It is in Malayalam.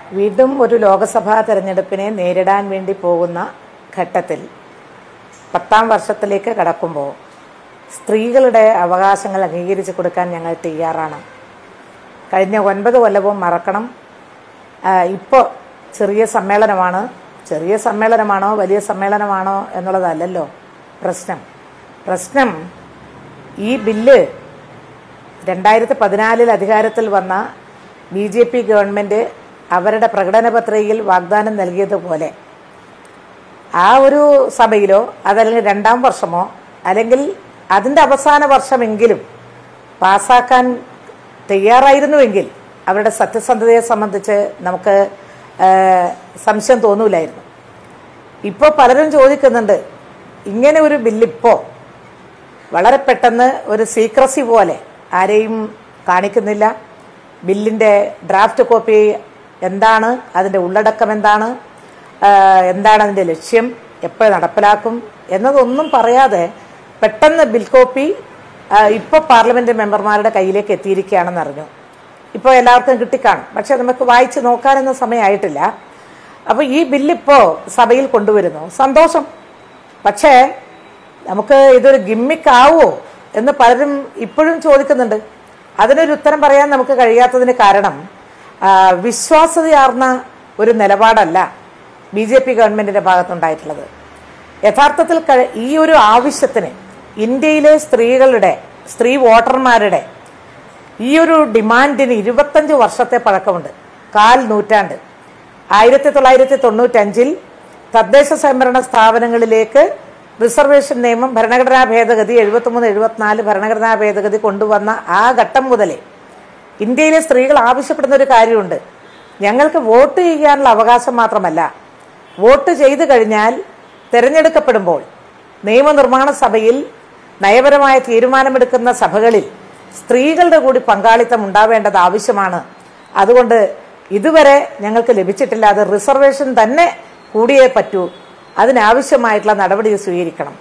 വീണ്ടും ഒരു ലോക്സഭാ തെരഞ്ഞെടുപ്പിനെ നേരിടാൻ വേണ്ടി പോകുന്ന ഘട്ടത്തിൽ പത്താം വർഷത്തിലേക്ക് കടക്കുമ്പോൾ സ്ത്രീകളുടെ അവകാശങ്ങൾ അംഗീകരിച്ചു കൊടുക്കാൻ ഞങ്ങൾ തയ്യാറാണ് കഴിഞ്ഞ ഒൻപത് കൊല്ലവും മറക്കണം ഇപ്പോൾ ചെറിയ സമ്മേളനമാണ് ചെറിയ സമ്മേളനമാണോ വലിയ സമ്മേളനമാണോ എന്നുള്ളതല്ലല്ലോ പ്രശ്നം പ്രശ്നം ഈ ബില്ല് രണ്ടായിരത്തി പതിനാലിൽ അധികാരത്തിൽ വന്ന ബി ജെ പി ഗവൺമെൻറ് അവരുടെ പ്രകടന പത്രികയിൽ വാഗ്ദാനം നൽകിയതുപോലെ ആ ഒരു സഭയിലോ അതല്ലെങ്കിൽ രണ്ടാം വർഷമോ അല്ലെങ്കിൽ അതിൻ്റെ അവസാന വർഷമെങ്കിലും പാസ്സാക്കാൻ തയ്യാറായിരുന്നുവെങ്കിൽ അവരുടെ സത്യസന്ധതയെ സംബന്ധിച്ച് നമുക്ക് ആ, സംശയം തോന്നൂലായിരുന്നു ഇപ്പോൾ പലരും ചോദിക്കുന്നുണ്ട് ഇങ്ങനെ ഒരു ബില്ലിപ്പോൾ വളരെ പെട്ടെന്ന് ഒരു സീക്രസി പോലെ ആരെയും കാണിക്കുന്നില്ല ബില്ലിൻ്റെ ഡ്രാഫ്റ്റ് കോപ്പി എന്താണ് അതിൻ്റെ ഉള്ളടക്കം എന്താണ് ആ, എന്താണ് അതിൻ്റെ ലക്ഷ്യം എപ്പോൾ നടപ്പിലാക്കും എന്നതൊന്നും പറയാതെ പെട്ടെന്ന് ബിൽ കോപ്പി ഇപ്പോൾ പാർലമെന്റ് മെമ്പർമാരുടെ കയ്യിലേക്ക് എത്തിയിരിക്കുകയാണെന്ന് അറിഞ്ഞു ഇപ്പോൾ എല്ലാവർക്കും കിട്ടിക്കാണും പക്ഷെ നമുക്ക് വായിച്ച് നോക്കാനൊന്നും സമയമായിട്ടില്ല അപ്പോൾ ഈ ബില്ലിപ്പോൾ സഭയിൽ കൊണ്ടുവരുന്നു സന്തോഷം പക്ഷേ നമുക്ക് ഇതൊരു ഗിമ്മിക്ക് ആവുമോ എന്ന് പലരും ഇപ്പോഴും ചോദിക്കുന്നുണ്ട് അതിനൊരു ഉത്തരം പറയാൻ നമുക്ക് കഴിയാത്തതിന് കാരണം ആ, വിശ്വാസ്യതയാർന്ന ഒരു നിലപാടല്ല ബി ജെ പി ഗവൺമെന്റിന്റെ ഭാഗത്തുണ്ടായിട്ടുള്ളത് യഥാർത്ഥത്തിൽ കഴി- ഈ ഒരു ആവശ്യത്തിന് ഇന്ത്യയിലെ സ്ത്രീകളുടെ സ്ത്രീ വോട്ടർമാരുടെ ഈ ഒരു ഡിമാൻഡിന് ഇരുപത്തഞ്ച് വർഷത്തെ പഴക്കമുണ്ട് കാൽ നൂറ്റാണ്ട് ആയിരത്തി തൊള്ളായിരത്തി തൊണ്ണൂറ്റഞ്ചിൽ തദ്ദേശ സ്വയംഭരണ സ്ഥാപനങ്ങളിലേക്ക് റിസർവേഷൻ നിയമം ഭരണഘടനാ ഭേദഗതി എഴുപത്തിമൂന്ന് എഴുപത്തിനാല് ഭരണഘടനാ ഭേദഗതി കൊണ്ടുവന്ന ആ ഘട്ടം മുതലേ ഇന്ത്യയിലെ സ്ത്രീകൾ ആവശ്യപ്പെടുന്ന ഒരു കാര്യമുണ്ട് ഞങ്ങൾക്ക് വോട്ട് ചെയ്യാനുള്ള അവകാശം മാത്രമല്ല വോട്ട് ചെയ്തു കഴിഞ്ഞാൽ തിരഞ്ഞെടുക്കപ്പെടുമ്പോൾ നിയമനിർമ്മാണ സഭയിൽ നയപരമായ തീരുമാനമെടുക്കുന്ന സഭകളിൽ സ്ത്രീകളുടെ കൂടി പങ്കാളിത്തം ഉണ്ടാവേണ്ടത് ആവശ്യമാണ് അതുകൊണ്ട് ഇതുവരെ ഞങ്ങൾക്ക് ലഭിച്ചിട്ടില്ല അത് റിസർവേഷൻ തന്നെ കൂടിയേ പറ്റൂ അതിനാവശ്യമായിട്ടുള്ള നടപടി സ്വീകരിക്കണം